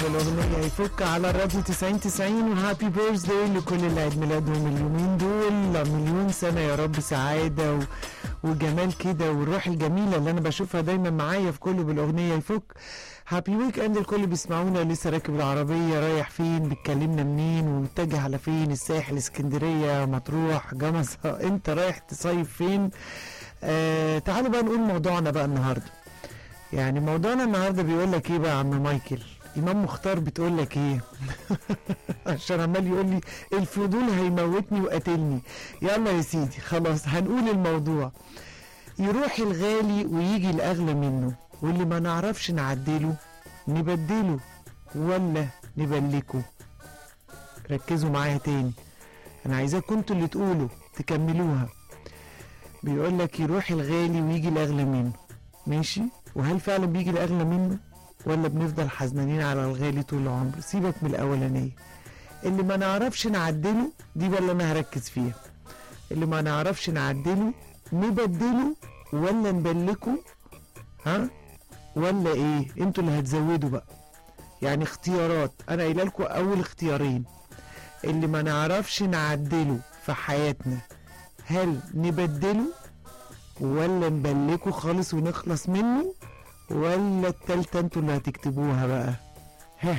بالاغنيه يفك على الراديو 90 90 وهابي بيرث داي لكل اللي عيد ميلادهم اليومين دول مليون سنه يا رب سعاده و... وجمال كده والروح الجميله اللي انا بشوفها دايما معايا في كله بالاغنيه يفك هابي ويك اند الكل بيسمعونا لسه راكب العربيه رايح فين بتكلمنا منين ومتجه على فين الساحل اسكندريه مطروح جمصه انت رايح تصيف فين آه تعالوا بقى نقول موضوعنا بقى النهارده يعني موضوعنا النهارده بيقول لك ايه بقى يا عم مايكل امام مختار بتقول لك ايه عشان عمال يقول لي الفضول هيموتني وقتلني يلا يا سيدي خلاص هنقول الموضوع يروح الغالي ويجي الاغلى منه واللي ما نعرفش نعدله نبدله ولا نبلكه ركزوا معايا تاني انا عايزاكم انتوا اللي تقولوا تكملوها بيقول لك يروح الغالي ويجي الاغلى منه ماشي وهل فعلا بيجي الاغلى منه ولا بنفضل حزنانين على الغالي طول العمر سيبك من الاولانيه اللي ما نعرفش نعدله دي بقى اللي انا هركز فيها اللي ما نعرفش نعدله نبدله ولا نبلكه ها ولا ايه انتوا اللي هتزودوا بقى يعني اختيارات انا قايله لكم اول اختيارين اللي ما نعرفش نعدله في حياتنا هل نبدله ولا نبلكه خالص ونخلص منه ولا التالتة انتوا اللي هتكتبوها بقى ها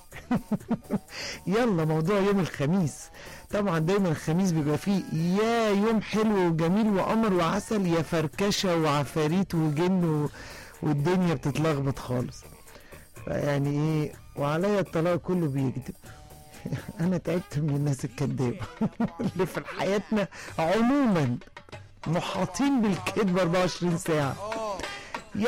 يلا موضوع يوم الخميس طبعا دايما الخميس بيبقى فيه يا يوم حلو وجميل وقمر وعسل يا فركشة وعفاريت وجن و... والدنيا بتتلخبط خالص فيعني ايه وعليا الطلاق كله بيكذب انا تعبت من الناس الكدابه اللي في حياتنا عموما محاطين بالكذب 24 ساعه